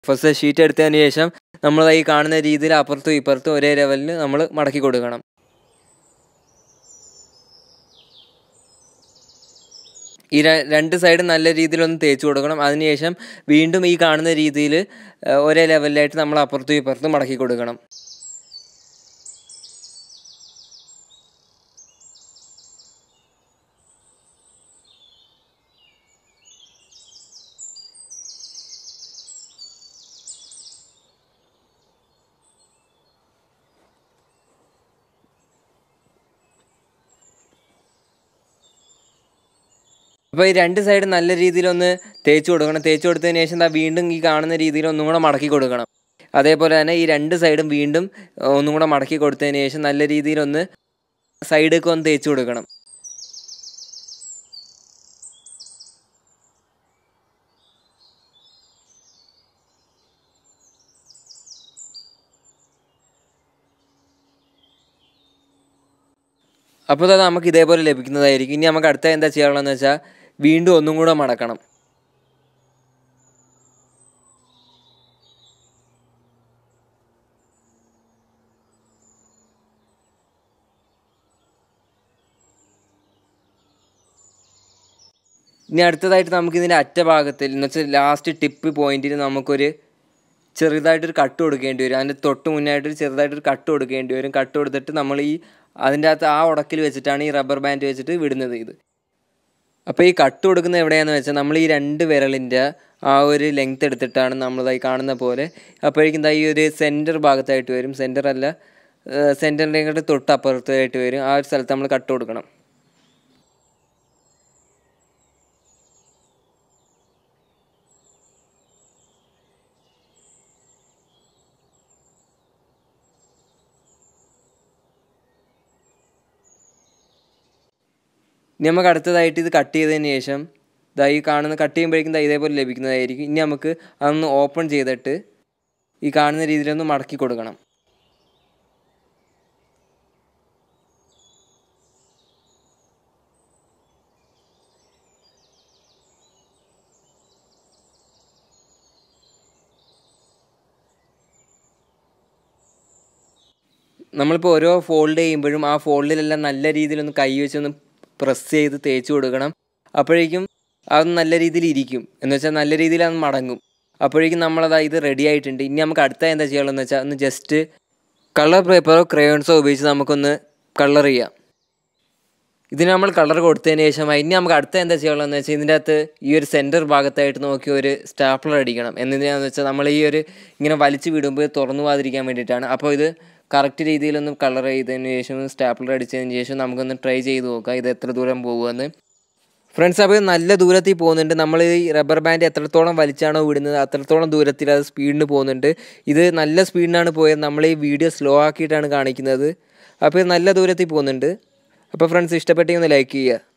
first sheet എടുത്തതിന് ശേഷം നമ്മൾ ഈ കാണുന്ന രീതിയിൽ അപ്പുറത്തും ഇപ്പുറത്തും ഒരേ ലെവലിൽ നമ്മൾ മടക്കി കൊടുക്കണം ഈ ര- രണ്ട് സൈഡും നല്ല രീതിയിലൊന്ന് തേച്ച് കൊടുക്കണം അതിനുശേഷം വീണ്ടും ഈ കാണുന്ന രീതിയിൽ ഒരേ ലെവലിലായിട്ട് നമ്മൾ അപ്പുറത്തും ഇപ്പുറത്തും മടക്കി കൊടുക്കണം അപ്പോൾ ഈ രണ്ട് സൈഡ് നല്ല രീതിയിലൊന്ന് തേച്ച് കൊടുക്കണം തേച്ച് കൊടുത്തതിന് ശേഷം ദാ വീണ്ടും ഈ കാണുന്ന രീതിയിൽ ഒന്നും കൂടെ മടക്കി കൊടുക്കണം അതേപോലെ തന്നെ ഈ രണ്ട് സൈഡും വീണ്ടും ഏഹ്, ഒന്നും കൂടെ മടക്കി കൊടുത്തതിന് ശേഷം നല്ല രീതിയിലൊന്ന് സൈഡൊക്കെ ഒന്ന് തേച്ച് കൊടുക്കണം അപ്പോൾ അത് നമുക്ക് ഇതേപോലെ ലഭിക്കുന്നതായിരിക്കും ഇനി നമുക്ക് അടുത്ത എന്താ ചെയ്യാനുള്ളതെന്ന് വെച്ചാൽ വീണ്ടും ഒന്നും കൂടെ മടക്കണം ഇനി അടുത്തതായിട്ട് നമുക്ക് ഇതിൻ്റെ അറ്റ ഭാഗത്തിൽ എന്ന് വെച്ചാൽ ലാസ്റ്റ് ടിപ്പ് പോയിന്റിൽ നമുക്കൊരു ചെറുതായിട്ടൊരു കട്ട് കൊടുക്കേണ്ടി വരും അതിൻ്റെ തൊട്ട് മുന്നായിട്ടൊരു ചെറുതായിട്ടൊരു കട്ട് കൊടുക്കേണ്ടി വരും കട്ട് കൊടുത്തിട്ട് നമ്മൾ ഈ അതിൻ്റെ അകത്ത് ആ ഉടക്കിൽ വെച്ചിട്ടാണ് ഈ റബ്ബർ ബാൻഡ് വെച്ചിട്ട് വിടുന്നത് ഇത് അപ്പോൾ ഈ കട്ട് കൊടുക്കുന്നത് എവിടെയാണെന്ന് വെച്ചാൽ നമ്മൾ ഈ രണ്ട് വിരലിൻ്റെ ആ ഒരു ലെങ്ത് എടുത്തിട്ടാണ് നമ്മളിതായി കാണുന്ന പോലെ അപ്പോഴേക്കും ദാ ഈ ഒരു സെൻറ്റർ ഭാഗത്തായിട്ട് വരും സെൻറ്റർ അല്ല സെൻറ്ററിൻ്റെ ഇങ്ങോട്ട് തൊട്ട് അപ്പുറത്തായിട്ട് വരും ആ ഒരു സ്ഥലത്ത് നമ്മൾ കട്ട് കൊടുക്കണം ഇനി നമുക്ക് അടുത്തതായിട്ട് ഇത് കട്ട് ചെയ്തതിന് ശേഷം ദാ ഈ കാണുന്ന കട്ട് ചെയ്യുമ്പോഴേക്കും ദാ ഇതേപോലെ ലഭിക്കുന്നതായിരിക്കും ഇനി നമുക്ക് അതൊന്ന് ഓപ്പൺ ചെയ്തിട്ട് ഈ കാണുന്ന രീതിയിലൊന്ന് മടക്കി കൊടുക്കണം നമ്മളിപ്പോൾ ഓരോ ഫോൾഡ് ചെയ്യുമ്പോഴും ആ ഫോൾഡിലെല്ലാം നല്ല രീതിയിലൊന്ന് കൈ വെച്ചൊന്ന് പ്രസ് ചെയ്ത് തേച്ച് കൊടുക്കണം അപ്പോഴേക്കും അത് നല്ല രീതിയിൽ ഇരിക്കും എന്ന് വെച്ചാൽ നല്ല രീതിയിൽ അത് മടങ്ങും അപ്പോഴേക്കും നമ്മളത് ഇത് റെഡി ആയിട്ടുണ്ട് ഇനി നമുക്ക് അടുത്ത എന്താ ചെയ്യാനുള്ളതെന്ന് വെച്ചാൽ ഒന്ന് ജസ്റ്റ് കളർ പേപ്പറോ ക്രയോൺസോ ഉപയോഗിച്ച് നമുക്കൊന്ന് കളർ ചെയ്യാം ഇതിന് നമ്മൾ കളർ കൊടുത്തതിന് ശേഷം ഇനി നമുക്ക് അടുത്ത എന്താ ചെയ്യാനുള്ളതെന്ന് വെച്ചാൽ ഇതിൻ്റെ അകത്ത് ഈ ഒരു സെൻറ്റർ ഭാഗത്തായിട്ട് നോക്കി ഒരു സ്റ്റാപ്ലർ അടിക്കണം എന്തിനാന്ന് വെച്ചാൽ നമ്മൾ ഈ ഒരു ഇങ്ങനെ വലിച്ചു വിടുമ്പോൾ ഇത് തുറന്നു പോകാതിരിക്കാൻ വേണ്ടിയിട്ടാണ് അപ്പോൾ ഇത് കറക്റ്റ് രീതിയിലൊന്ന് കളർ ചെയ്തതിന് ശേഷം സ്റ്റാപ്ലർ അടിച്ചതിന് ശേഷം നമുക്കൊന്ന് ട്രൈ ചെയ്ത് നോക്കാം ഇത് എത്ര ദൂരം പോകുമെന്ന് ഫ്രണ്ട്സ് അപ്പോൾ ഇത് നല്ല ദൂരത്തിൽ പോകുന്നുണ്ട് നമ്മൾ ഈ റബ്ബർ ബാൻഡ് എത്രത്തോളം വലിച്ചാണോ വിടുന്നത് അത്രത്തോളം ദൂരത്തിൽ അത് സ്പീഡിന് പോകുന്നുണ്ട് ഇത് നല്ല സ്പീഡിനാണ് പോയത് നമ്മൾ ഈ വീഡിയോ സ്ലോ ആക്കിയിട്ടാണ് കാണിക്കുന്നത് അപ്പോൾ ഇത് നല്ല ദൂരത്തിൽ പോകുന്നുണ്ട് അപ്പോൾ ഫ്രണ്ട്സ് ഇഷ്ടപ്പെട്ടെങ്കിൽ ഒന്ന് ലൈക്ക് ചെയ്യുക